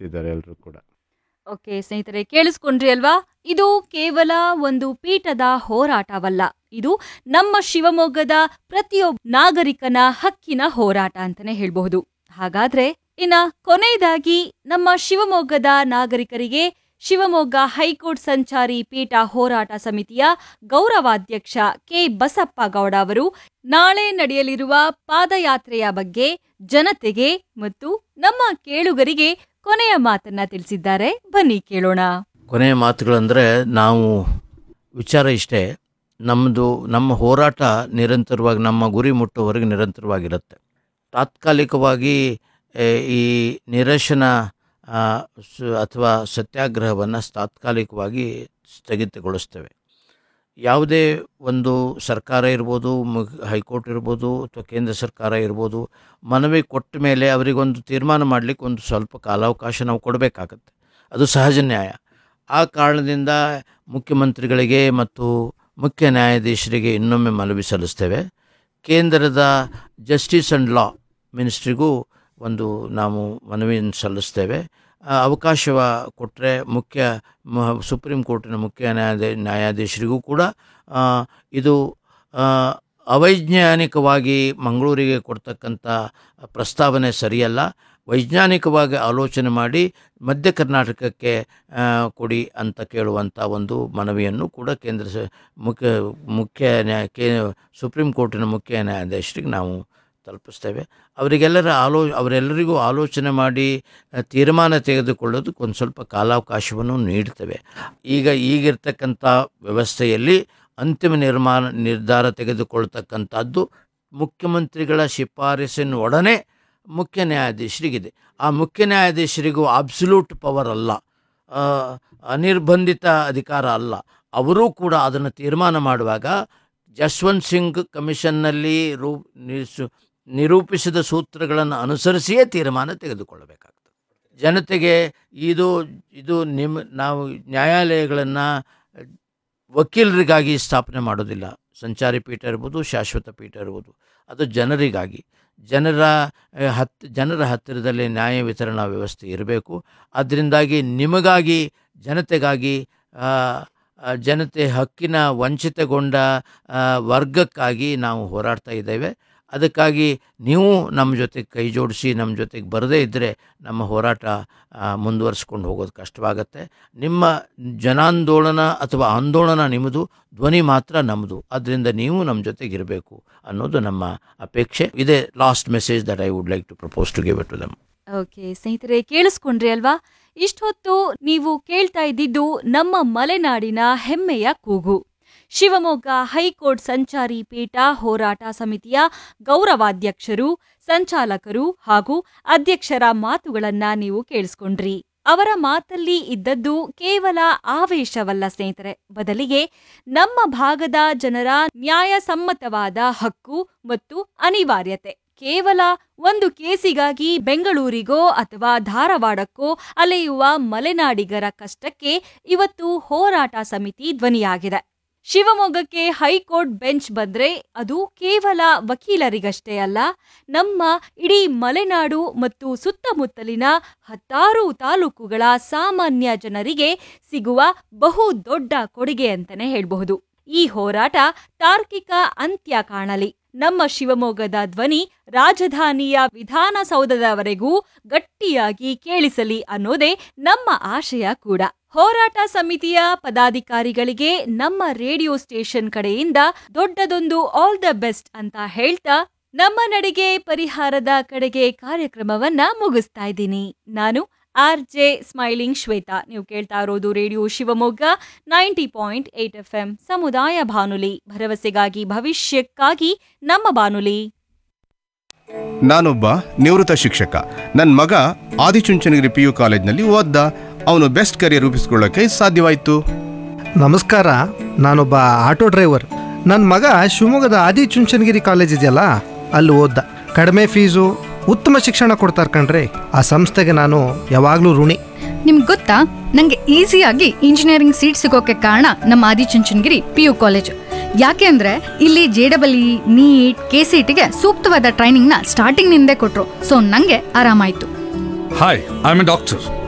ಶ್ರಮಿಸ್ತಿದ್ದಾರೆ ಎಲ್ಲರೂ ಕೂಡ ಓಕೆ ಸ್ನೇಹಿತರೆ ಕೇಳಿಸ್ಕೊಂಡ್ರಿ ಅಲ್ವಾ ಇದು ಕೇವಲ ಒಂದು ಪೀಠದ ಹೋರಾಟವಲ್ಲ ಇದು ನಮ್ಮ ಶಿವಮೊಗ್ಗದ ಪ್ರತಿಯೊಬ್ಬ ನಾಗರಿಕನ ಹಕ್ಕಿನ ಹೋರಾಟ ಅಂತಾನೆ ಹೇಳ್ಬಹುದು ಹಾಗಾದ್ರೆ ಇನ್ನ ಕೊನೆಯದಾಗಿ ನಮ್ಮ ಶಿವಮೊಗ್ಗದ ನಾಗರಿಕರಿಗೆ ಶಿವಮೊಗ್ಗ ಹೈಕೋರ್ಟ್ ಸಂಚಾರಿ ಪೀಠ ಹೋರಾಟ ಸಮಿತಿಯ ಗೌರವಾಧ್ಯಕ್ಷ ಕೆ ಬಸಪ್ಪ ಗೌಡ ಅವರು ನಾಳೆ ನಡೆಯಲಿರುವ ಪಾದಯಾತ್ರೆಯ ಬಗ್ಗೆ ಜನತೆಗೆ ಮತ್ತು ನಮ್ಮ ಕೇಳುಗರಿಗೆ ಕೊನೆಯ ಮಾತನ್ನ ತಿಳಿಸಿದ್ದಾರೆ ಬನ್ನಿ ಕೇಳೋಣ ಕೊನೆಯ ಮಾತುಗಳಂದರೆ ನಾವು ವಿಚಾರ ಇಷ್ಟೇ ನಮ್ಮದು ನಮ್ಮ ಹೋರಾಟ ನಿರಂತರವಾಗಿ ನಮ್ಮ ಗುರಿ ಮುಟ್ಟುವವರೆಗೆ ನಿರಂತರವಾಗಿರುತ್ತೆ ತಾತ್ಕಾಲಿಕವಾಗಿ ಏ, ಈ ನಿರಶನ ಆ, ಸ- ಅಥವಾ ಸತ್ಯಾಗ್ರಹವನ್ನು ತಾತ್ಕಾಲಿಕವಾಗಿ ಸ್ಥಗಿತಗೊಳಿಸ್ತೇವೆ ಯಾವುದೇ ಒಂದು ಸರ್ಕಾರ ಇರ್ಬೋದು ಮುಗ್ ಹೈಕೋರ್ಟ್ ಇರ್ಬೋದು ಅಥವಾ ಕೇಂದ್ರ ಸರ್ಕಾರ ಇರ್ಬೋದು ಮನವಿ ಕೊಟ್ಟ ಮೇಲೆ ಅವರಿಗೊಂದು ತೀರ್ಮಾನ ಮಾಡಲಿಕ್ಕೆ ಒಂದು ಸ್ವಲ್ಪ ಕಾಲಾವಕಾಶ ನಾವು ಕೊಡಬೇಕಾಗತ್ತೆ ಅದು ಸಹಜ ನ್ಯಾಯ ಆ ಕಾರಣದಿಂದ ಮುಖ್ಯಮಂತ್ರಿಗಳಿಗೆ ಮತ್ತು ಮುಖ್ಯ ನ್ಯಾಯಾಧೀಶರಿಗೆ ಇನ್ನೊಮ್ಮೆ ಮನವಿ ಸಲ್ಲಿಸ್ತೇವೆ ಕೇಂದ್ರದ ಜಸ್ಟಿಸ್ ಆ್ಯಂಡ್ ಲಾ ಮಿನಿಸ್ಟ್ರಿಗೂ ಒಂದು ನಾವು ಮನವಿಯನ್ನು ಸಲ್ಲಿಸ್ತೇವೆ ಆ, ಅವಕಾಶ ಕೊಟ್ಟರೆ ಮುಖ್ಯ ಮ- ಸುಪ್ರೀಂ ಕೋರ್ಟಿನ ಮುಖ್ಯ ನ್ಯಾಯಾಧೀ ನ್ಯಾಯಾಧೀಶರಿಗೂ ಕೂಡ ಆ, ಇದು ಆ, ಅವೈಜ್ಞಾನಿಕವಾಗಿ ಮಂಗಳೂರಿಗೆ ಕೊಡ್ತಕ್ಕಂಥ ಪ್ರಸ್ತಾವನೆ ಸರಿಯಲ್ಲ ವೈಜ್ಞಾನಿಕವಾಗಿ ಆಲೋಚನೆ ಮಾಡಿ ಮಧ್ಯ ಕರ್ನಾಟಕಕ್ಕೆ ಆ, ಕೊಡಿ ಅಂತ ಕೇಳುವಂಥ ಒಂದು ಮನವಿಯನ್ನು ಕೂಡ ಕೇಂದ್ರ ಸ ಮುಖ್ಯ ಮುಖ್ಯ ನ್ಯಾಯ ಕೇ ಸುಪ್ರೀಂ ಕೋರ್ಟಿನ ಮುಖ್ಯ ನ್ಯಾಯಾಧೀಶರಿಗೆ ನಾವು ತಲುಪಿಸ್ತೇವೆ ಅವರಿಗೆಲ್ಲರ ಆಲೋ ಅವರೆಲ್ಲರಿಗೂ ಆಲೋಚನೆ ಮಾಡಿ ಆ, ತೀರ್ಮಾನ ತೆಗೆದುಕೊಳ್ಳೋದಕ್ಕೆ ಒಂದು ಸ್ವಲ್ಪ ಕಾಲಾವಕಾಶವನ್ನು ನೀಡ್ತೇವೆ ಈಗ ಈಗಿರ್ತಕ್ಕಂಥ ವ್ಯವಸ್ಥೆಯಲ್ಲಿ ಅಂತಿಮ ನಿರ್ಮಾಣ ನಿರ್ಧಾರ ತೆಗೆದುಕೊಳ್ತಕ್ಕಂಥದ್ದು ಮುಖ್ಯಮಂತ್ರಿಗಳ ಶಿಫಾರಸಿನ ಒಡನೆ ಮುಖ್ಯ ನ್ಯಾಯಾಧೀಶರಿಗಿದೆ ಆ ಮುಖ್ಯ ನ್ಯಾಯಾಧೀಶರಿಗೂ ಅಬ್ಸಲ್ಯೂಟ್ ಪವರ್ ಅಲ್ಲ ಆ, ಅನಿರ್ಬಂಧಿತ ಅಧಿಕಾರ ಅಲ್ಲ ಅವರೂ ಕೂಡ ಅದನ್ನು ತೀರ್ಮಾನ ಮಾಡುವಾಗ ಜಸ್ವಂತ್ ಸಿಂಗ್ ಕಮಿಷನ್ನಲ್ಲಿ ರೂ ನಿಸು ನಿರೂಪಿಸಿದ ಸೂತ್ರಗಳನ್ನು ಅನುಸರಿಸಿಯೇ ತೀರ್ಮಾನ ತೆಗೆದುಕೊಳ್ಳಬೇಕಾಗ್ತದೆ ಜನತೆಗೆ ಇದು ಇದು ನಿಮ್ಮ ನಾವು ನ್ಯಾಯಾಲಯಗಳನ್ನು ವಕೀಲರಿಗಾಗಿ ಸ್ಥಾಪನೆ ಮಾಡೋದಿಲ್ಲ ಸಂಚಾರಿ ಪೀಠ ಇರ್ಬೋದು ಶಾಶ್ವತ ಪೀಠ ಇರ್ಬೋದು ಅದು ಜನರಿಗಾಗಿ ಜನರ ಆ, ಹತ್ ಜನರ ಹತ್ತಿರದಲ್ಲಿ ನ್ಯಾಯ ವಿತರಣಾ ವ್ಯವಸ್ಥೆ ಇರಬೇಕು ಅದರಿಂದಾಗಿ ನಿಮಗಾಗಿ ಜನತೆಗಾಗಿ ಆ, ಆ, ಜನತೆ ಹಕ್ಕಿನ ವಂಚಿತಗೊಂಡ ಆ, ವರ್ಗಕ್ಕಾಗಿ ನಾವು ಹೋರಾಡ್ತಾ ಇದ್ದೇವೆ ಅದಕ್ಕಾಗಿ ನೀವು ನಮ್ಮ ಜೊತೆಗೆ ಕೈ ಜೋಡಿಸಿ ನಮ್ಮ ಜೊತೆಗೆ ಬರದೇ ಇದ್ದರೆ ನಮ್ಮ ಹೋರಾಟ ಆ, ಮುಂದುವರಿಸ್ಕೊಂಡು ಹೋಗೋದು ಕಷ್ಟವಾಗತ್ತೆ ನಿಮ್ಮ ಜನಾಂದೋಲನ ಅಥವಾ ಆಂದೋಲನ ನಿಮ್ಮದು ಧ್ವನಿ ಮಾತ್ರ ನಮ್ಮದು ಅದರಿಂದ ನೀವು ನಮ್ಮ ಜೊತೆಗೆ ಇರಬೇಕು ಅನ್ನೋದು ನಮ್ಮ ಅಪೇಕ್ಷೆ ಇದೇ last message that I would like to propose to give it to them okay ಸ್ನೇಹಿತರೆ ಕೇಳಿಸ್ಕೊಂಡ್ರಿ ಅಲ್ವಾ ಇಷ್ಟೊತ್ತು ನೀವು ಕೇಳ್ತಾ ಇದ್ದಿದ್ದು ನಮ್ಮ ಮಲೆನಾಡಿನ ಹೆಮ್ಮೆಯ ಕೂಗು ಶಿವಮೊಗ್ಗ ಹೈಕೋರ್ಟ್ ಸಂಚಾರಿ ಪೀಠ ಹೋರಾಟ ಸಮಿತಿಯ ಗೌರವಾಧ್ಯಕ್ಷರು ಸಂಚಾಲಕರು ಹಾಗೂ ಅಧ್ಯಕ್ಷರ ಮಾತುಗಳನ್ನ ನೀವು ಕೇಳಿಸ್ಕೊಂಡ್ರಿ ಅವರ ಮಾತಲ್ಲಿ ಇದ್ದದ್ದು ಕೇವಲ ಆವೇಶವಲ್ಲ ಸ್ನೇಹಿತರೆ ಬದಲಿಗೆ ನಮ್ಮ ಭಾಗದ ಜನರ ನ್ಯಾಯಸಮ್ಮತವಾದ ಹಕ್ಕು ಮತ್ತು ಅನಿವಾರ್ಯತೆ ಕೇವಲ ಒಂದು ಕೇಸಿಗಾಗಿ ಬೆಂಗಳೂರಿಗೋ ಅಥವಾ ಧಾರವಾಡಕ್ಕೋ ಅಲೆಯುವ ಮಲೆನಾಡಿಗರ ಕಷ್ಟಕ್ಕೆ ಇವತ್ತು ಹೋರಾಟ ಸಮಿತಿ ಧ್ವನಿಯಾಗಿದೆ ಶಿವಮೊಗ್ಗಕ್ಕೆ ಹೈಕೋರ್ಟ್ ಬೆಂಚ್ ಬಂದ್ರೆ ಅದು ಕೇವಲ ವಕೀಲರಿಗಷ್ಟೇ ಅಲ್ಲ ನಮ್ಮ ಇಡೀ ಮಲೆನಾಡು ಮತ್ತು ಸುತ್ತಮುತ್ತಲಿನ ಹತ್ತಾರು ತಾಲೂಕುಗಳ ಸಾಮಾನ್ಯ ಜನರಿಗೆ ಸಿಗುವ ಬಹು ದೊಡ್ಡ ಕೊಡುಗೆ ಅಂತಾನೆ ಹೇಳಬಹುದು ಈ ಹೋರಾಟ ತಾರ್ಕಿಕ ಅಂತ್ಯ ಕಾಣಲಿ ನಮ್ಮ ಶಿವಮೊಗ್ಗದ ಧ್ವನಿ ರಾಜಧಾನಿಯ ವಿಧಾನಸೌಧದವರೆಗೂ ಗಟ್ಟಿಯಾಗಿ ಕೇಳಿಸಲಿ ಅನ್ನೋದೇ ನಮ್ಮ ಆಶಯ ಕೂಡ ಹೋರಾಟ ಸಮಿತಿಯ ಪದಾಧಿಕಾರಿಗಳಿಗೆ ನಮ್ಮ ರೇಡಿಯೋ ಸ್ಟೇಷನ್ ಕಡೆಯಿಂದ ದೊಡ್ಡದೊಂದು ಆಲ್ ದ ಬೆಸ್ಟ್ ಅಂತ ಹೇಳ್ತಾ ನಮ್ಮ ನಡಿಗೆ ಪರಿಹಾರದ ಕಡೆಗೆ ಕಾರ್ಯಕ್ರಮವನ್ನ ಮುಗಿಸ್ತಾ ಇದ್ದೀನಿ ನಾನು ಆರ್ ಜೆ ಸ್ಮೈಲಿಂಗ್ ಶ್ವೇತಾ ನೀವು ಕೇಳ್ತಾ ಇರೋದು radio Shivamogga ninety point eight F M ಸಮುದಾಯ ಬಾನುಲಿ ಭರವಸೆಗಾಗಿ ಭವಿಷ್ಯಕ್ಕಾಗಿ ನಮ್ಮ ಬಾನುಲಿ ನಾನೊಬ್ಬ ನಿವೃತ್ತ ಶಿಕ್ಷಕ ನನ್ನ ಮಗ ಆದಿಚುಂಚನಗಿರಿ ಪಿ ಯು ಕಾಲೇಜ್ನಲ್ಲಿ ಓದ್ದ ಅವನು ಬೆಸ್ಟ್ ಕರಿಯರ್ ರೂಪಿಸ್ಕೊಳ್ಳೋಕೆ ಸಾಧ್ಯವಾಯಿತು ನಮಸ್ಕಾರ ನಾನೊಬ್ಬ ಆಟೋ ಡ್ರೈವರ್ ನನ್ನ ಮಗ ಶಿವಮೊಗ್ಗದ ಆದಿಚುಂಚನಗಿರಿ ಕಾಲೇಜ್ ಇದೆಯಲ್ಲ ಅಲ್ಲಿ ಓದ್ದ ಕಡಿಮೆ ಫೀಸು ಉತ್ತಮ ಶಿಕ್ಷಣ ಕೊಡ್ತಾರೆ ಕಣ್ರಿ ಆ ಸಂಸ್ಥೆಗೆ ನಾನು ಯಾವಾಗಲೂ ಋಣಿ ನಿಮ್ಗೆ ಗೊತ್ತಾ ನಂಗೆ ಈಸಿಯಾಗಿ ಇಂಜಿನಿಯರಿಂಗ್ ಸೀಟ್ ಸಿಗೋಕೆ ಕಾರಣ ನಮ್ಮ ಆದಿಚುಂಚನಗಿರಿ ಪಿ ಯು ಕಾಲೇಜ್ ಯಾಕೆ ಅಂದ್ರೆ ಇಲ್ಲಿ J double E NEET K C ಟಿಗೆ ಸೂಕ್ತವಾದ ಟ್ರೈನಿಂಗ್ನ ಸ್ಟಾರ್ಟಿಂಗ್ ನಿಂದೇ ಕೊಟ್ರು ಸೊ ನಂಗೆ ಆರಾಮಾಯ್ತು Hi, I'm a doctor.